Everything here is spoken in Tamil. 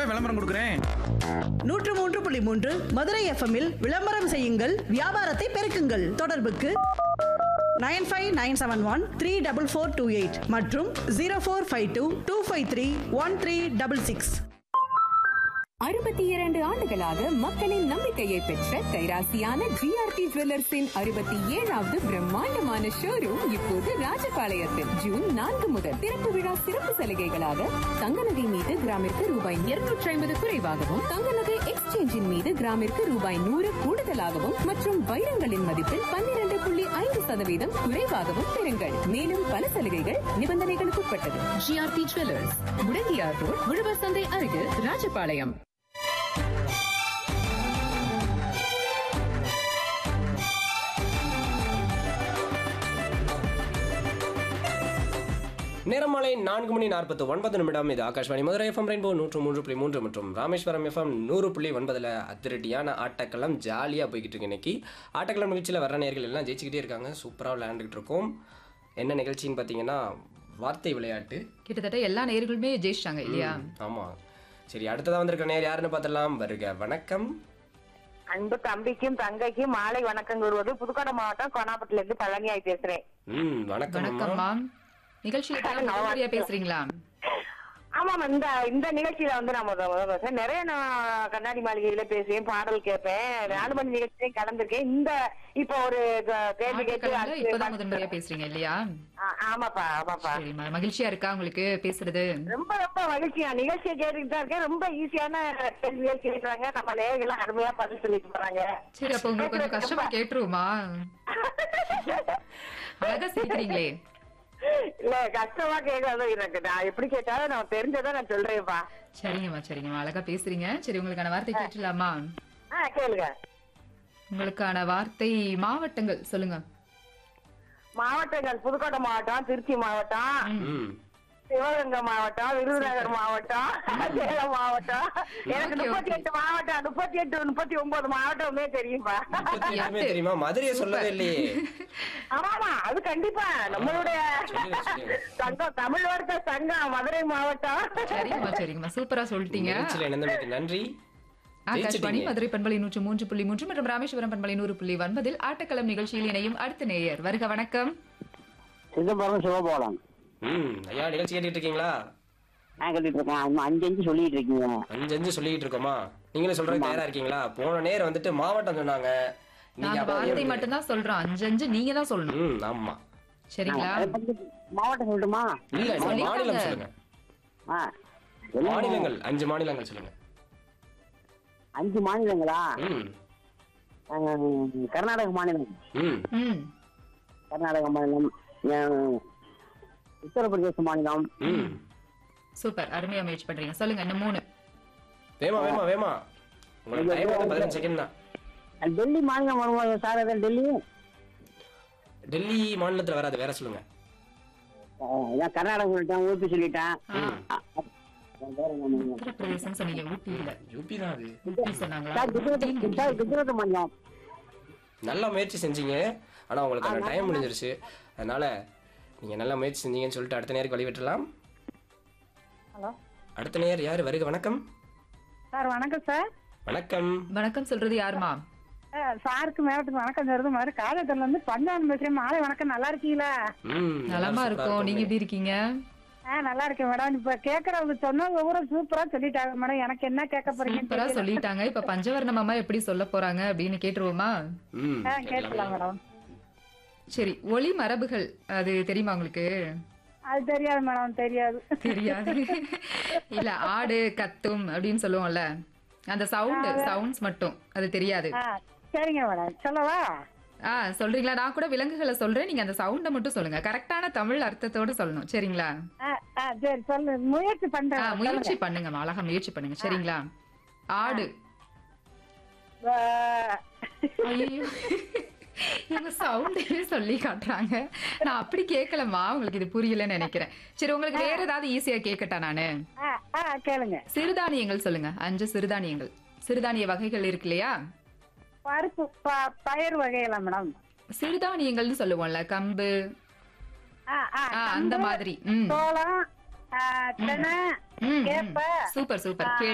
விளம்பரம் கொடுக்குறேன் நூற்று மூன்று புள்ளி மூன்று மதுரை எஃப்எம்மில் விளம்பரம் செய்யுங்கள் வியாபாரத்தை பெருக்குங்கள் தொடர்புக்கு nine five nine seven one three double four two eight மற்றும் zero four five two two five three one three double six அறுபத்தி இரண்டு ஆண்டுகளாக மக்களின் நம்பிக்கையை பெற்ற கைராசியான ஜிஆர்டி ஜுவல்லர்ஸின் அறுபத்தி ஏழாவது பிரம்மாண்டமான ஷோரூம் இப்போது ராஜபாளையத்தில் ஜூன் நான்கு முதல் திறப்பு விழா சிறப்பு சலுகைகளாக தங்க நகை மீது கிராமிற்கு ரூபாய் இருநூற்றி ஐம்பது குறைவாகவும் தங்க நகை எக்ஸ்சேஞ்சின் மீது கிராமிற்கு ரூபாய் நூறு கூடுதலாகவும் மற்றும் வைரங்களின் மதிப்பில் பன்னிரண்டு புள்ளி ஐந்து சதவீதம் குறைவாகவும் பெறுங்கள் மேலும் பல சலுகைகள் நிபந்தனைகளுக்கு உட்பட்டது ஜிஆர்டி ஜுவல்லர்ஸ் முடங்கியார் ரோட் உழவர் சந்தை அருகில் ராஜபாளையம் நேரமாலை நான்கு மணி நாற்பத்து ஒன்பது நிமிடம் இது ஆகாஷ்வாணி மதுரை எஃப்எம் ரெயின்போ நூற்று மூன்று புள்ளி மூன்று மற்றும் ராமேஸ்வரம் எஃப்எம் நூறு புள்ளி ஒன்பதில் அதிரடியான ஆட்டக்களம் ஜாலியாக போய்கிட்டு இருக்கு இன்னைக்கு ஆட்டக்களம் நிகழ்ச்சியில் வர நேர்கள் எல்லாம் ஜெயிச்சுக்கிட்டே இருக்காங்க சூப்பராக விளையாண்டுக்கிட்டு இருக்கோம் என்ன நிகழ்ச்சின்னு பார்த்தீங்கன்னா வார்த்தை விளையாட்டு கிட்டத்தட்ட எல்லா நேர்களுமே ஜெயிச்சிட்டாங்க இல்லையா ஆமாம் சரி அடுத்ததாக வந்திருக்க நேர் யாருன்னு பார்த்தலாம் வருக வணக்கம் அன்பு தம்பிக்கும் தங்கைக்கும் மாலை வணக்கம் கூறுவது புதுக்கோட்டை மாவட்டம் கோனாப்பட்டில இருந்து பழனியாய் பேசுறேன் ம் வணக்கம் அம்மா. வணக்கம்மா நிகழ்ச்சியில முதல்வரியா பேசுறீங்களா ஆமாம் இந்த இந்த நிகழ்ச்சியில வந்து நான் முத முத பேசுறேன் நிறைய நான் கண்ணாடி மாளிகையில பேசுவேன் பாடல் கேட்பேன் நாலு மணி நிகழ்ச்சியிலையும் கலந்துருக்கேன் இந்த இப்போ ஒரு க- கேள்வி கேட்டு ஆட்டக்கலம்ல அடுத்து இப்பதான் முதன்முறையா பேசுறீங்க இல்லையா ஆ- ஆமாப்பா ஆமாப்பா சரிம்மா மகிழ்ச்சியா இருக்கா உங்களுக்கு பேசுறது ரொம்ப ரொம்ப மகிழ்ச்சியா நிகழ்ச்சியை கேட்டுக்கிட்டு தான் இருக்கேன் ரொம்ப ஈஸியான கேள்விகள் கேட்கறாங்க நம்ம நேயர்கள் அருமையா பதில் சொல்லிட்டு போறாங்க சரி அப்ப உங்களுக்கு கொஞ்சம் கஷ்டமா கேட்டுருவோமா அழகா சிரிக்கிறீங்களே இல்ல கஷ்டமா கேட்கறது எனக்கு நான் எப்படி கேட்டாலும் நான் தெரிஞ்சதை நான் சொல்றேன்ப்பா சரிங்கம்மா சரிங்கம்மா அழகா பேசுறீங்க சரி உங்களுக்கான வார்த்தை கேட்டுலாமா ஆ கேளுங்க உங்களுக்கான வார்த்தை மாவட்டங்கள் சொல்லுங்க மாவட்டங்கள் புதுக்கோட்டை மாவட்டம் திருச்சி மாவட்டம் ம் சிவகங்கை மாவட்டம் விருதுநகர் மாவட்டம் சேலம் மாவட்டம் எனக்கு Okay, முப்பத்தி okay. எட்டு மாவட்டம் முப்பத்தி எட்டு முப்பத்தி ஒன்பது மாவட்டமே தெரியும்பா முப்பத்தி எட்டுமே தெரியுமா மதுரையை சொல்லவே இல்லையே ஆமாமா அது கண்டிப்பா நம்மளுடைய சொல்லுங்க, சொல்லுங்க. சங்கம் தமிழ் வருத்த சங்கம் மதுரை மாவட்டம் சரிங்கம்மா சரிங்கம்மா சூப்பரா சொல்லிட்டீங்க நிகழ்ச்சியில் இணைந்தமைக்கு நன்றி ஆகாஷ்வாணி ஜெயிச்சிட்டீங்க. மதுரை பண்பலை நூற்று மூன்று புள்ளி மூன்று மற்றும் ராமேஸ்வரம் பண்பலை நூறு புள்ளி ஒன்பதில் ஆட்டக்களம் நிகழ்ச்சியில் இணையும் அடுத்த நேயர் வருக வணக்கம் சிதம்பரம் சிவபோலம் ம் ஐயா நிகழ்ச்சி கேட்டுட்டு இருக்கீங்களா நான் கேட்டுட்டு இருக்கேன் இன்னும் அஞ்சு அஞ்சு சொல்லிட்டு இருக்கீங்க அஞ்சு அஞ்சு சொல்லிட்டு இருக்கோமா நீங்களும் சொல்றது தயாரா இருக்கீங்களா போன நேரம் வந்துட்டு மாவட்டம் சொன்னாங்க நீங்க நாங்க அப்ப வார்த்தை எப்படி- மட்டும் தான் சொல்றோம் அஞ்சு அஞ்சு நீங்க தான் சொல்லணும் ம் ஆமா சரிங்களா அதை பத்தி மாவட்டம் சொல்லட்டுமா இல்ல நீங்க சொல்லிட்டாங்க. மாநிலம் சொல்லுங்க ஆ என்ன? மாநிலங்கள் அஞ்சு மாநிலங்கள் சொல்லுங்க அஞ்சு மாநிலங்களா ம் ஆஹ், கர்நாடக மாநிலம் ம் ம் கர்நாடக மாநிலம் ஆஹ், உத்தரப்பிரதேச மாநிலம் ம் சூப்பர் அருமையா முயற்சி பண்றீங்க சொல்லுங்க இன்னும் மூணு வேமா வேமா வேமா உங்களுக்கு டைம் வந்து பதினஞ்சு செகண்ட் தான் அஹ், டெல்லி மாநிலம் வருமா சார் அது டெல்லி டெல்லி மாநிலத்துல வராது வேற சொல்லுங்க ஆஹ், இதான் கர்நாடகம் சொல்லிட்டேன் ஊபி சொல்லிட்டேன் ம் வேற என்ன மாநிலம்? உத்தரப்பிரதேசம் சொன்னீங்க ஊட்டி இல்ல யூபி தான் அது ஊட்டி சொன்னாங்களா சார் குஜராத் சார் குஜராத் மாநிலம் நல்ல முயற்சி செஞ்சீங்க ஆனா உங்களுக்கு டைம் முடிஞ்சிருச்சு அதனால நீங்க நல்ல முயற்சி செஞ்சீங்கன்னு சொல்லிட்டு அடுத்த நேருக்கு வழிவிட்டுலாம் ஹலோ அடுத்த நேர் யாரு வருக வணக்கம் சார் வணக்கம் சார் வணக்கம் வணக்கம் சொல்றது யாருமா சாருக்கு மேலத்துக்கு வணக்கம் சொல்றது மாதிரி காலேஜ்ல இருந்து பஞ்சாபம் பேசுறேன் மாலை வணக்கம் நல்லா இருக்கீங்களா ம் நலமா சூப்பரா இருக்கோம் நீங்க இருக்குமே. எப்படி இருக்கீங்க ஆ நல்லா இருக்கேன் மேடம் இப்ப கேக்குறவங்க சொன்னா ஒவ்வொரு சூப்பரா சொல்லிட்டாங்க மேடம் எனக்கு என்ன கேட்க சூப்பரா போறீங்க சொல்லிட்டாங்க இப்ப பஞ்சவர்ண அம்மா எப்படி சொல்ல போறாங்க அப்படின்னு கேட்டுருவோமா ம் கேட்கலாம் மேடம் சரி ஒளி மரபுகள் அது தெரியுமா உங்களுக்கு அது தெரியாது மேடம் தெரியாது தெரியாது இல்ல ஆடு கத்தும் அப்படின்னு சொல்லுவோம்ல அந்த சவுண்ட் சவுண்ட்ஸ் மட்டும் அது தெரியாது ஆ சரிங்க மேடம் சொல்லவா ஆ சொல்றீங்களா நான் கூட விலங்குகளை சொல்றேன் நீங்க அந்த சவுண்ட மட்டும் சொல்லுங்க கரெக்டான தமிழ் அர்த்தத்தோட சொல்லணும் சரிங்களா ஆ ஆ சரி சொல்லு முயற்சி ஆ பண்றேன் முயற்சி பண்ணுங்க அழகா முயற்சி பண்ணுங்க சரிங்களா ஆடு ஆ, ஐயோ இவங்க சவுண்டே சொல்லி காட்டுறாங்க நான் அப்படி கேட்கலம்மா உங்களுக்கு இது புரியலன்னு நினைக்கிறேன் சரி உங்களுக்கு வேற ஏதாவது ஈஸியா கேட்கட்டா நானு ஆ ஆ கேளுங்க சிறுதானியங்கள் சொல்லுங்க அஞ்சு சிறுதானியங்கள் சிறுதானிய வகைகள் இருக்கு இல்லையா பருப்பு ப- பயிர் வகைகளா மேடம் சிறுதானியங்கள்னு சொல்லுவோம்ல கம்பு ஆ ஆ ஆ, அந்த கம்பு, மாதிரி ம் சோளம் ஆ, தினை ம், ம். கேப்பை சூப்பர் சூப்பர்